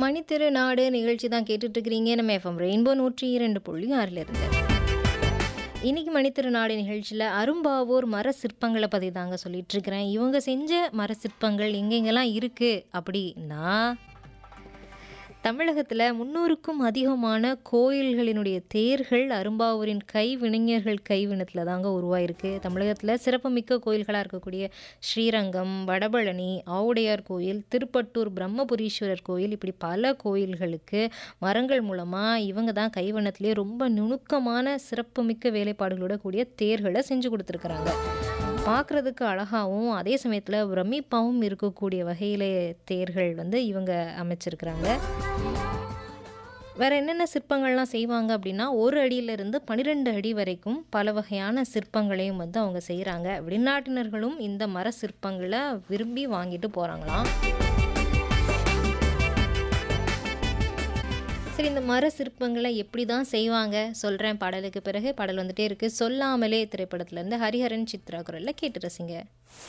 மணித்திரு நாடு நிகழ்ச்சி தான் கேட்டுட்டு இருக்கிறீங்க நம்ம எஃப்எம் ரெயின்போ நூற்றி இரண்டு புள்ளி ஆறில் இருந்து இன்னைக்கு மணித்திரு நாடு நிகழ்ச்சியில் அரும்பாவூர் மர சிற்பங்களை பற்றி தாங்க சொல்லிட்டு இருக்கிறேன் இவங்க செஞ்ச மர சிற்பங்கள் எங்கெங்கெல்லாம் இருக்குது அப்படின்னா தமிழகத்தில் முன்னூறுக்கும் அதிகமான கோயில்களினுடைய தேர்கள் அரும்பாவூரின் கைவினைஞர்கள் கைவினத்தில் தாங்க உருவாயிருக்கு தமிழகத்தில் சிறப்புமிக்க கோயில்களாக இருக்கக்கூடிய ஸ்ரீரங்கம் வடபழனி ஆவுடையார் கோயில் திருப்பட்டூர் பிரம்மபுரீஸ்வரர் கோயில் இப்படி பல கோயில்களுக்கு மரங்கள் மூலமாக இவங்க தான் கைவண்ணத்திலே ரொம்ப நுணுக்கமான சிறப்புமிக்க வேலைப்பாடுகளோட கூடிய தேர்களை செஞ்சு கொடுத்துருக்குறாங்க பார்க்குறதுக்கு அழகாகவும் அதே சமயத்தில் பிரமிப்பாகவும் இருக்கக்கூடிய வகையில் தேர்கள் வந்து இவங்க அமைச்சிருக்கிறாங்க வேறு என்னென்ன சிற்பங்கள்லாம் செய்வாங்க அப்படின்னா ஒரு அடியிலிருந்து பன்னிரெண்டு அடி வரைக்கும் பல வகையான சிற்பங்களையும் வந்து அவங்க செய்கிறாங்க வெளிநாட்டினர்களும் இந்த மர சிற்பங்களை விரும்பி வாங்கிட்டு போகிறாங்களாம் சரி இந்த மர சிற்பங்களை எப்படி தான் செய்வாங்க சொல்கிறேன் பாடலுக்கு பிறகு பாடல் வந்துட்டே இருக்குது சொல்லாமலே திரைப்படத்துலேருந்து ஹரிஹரன் சித்ரா குரலில் கேட்டு ரசிங்க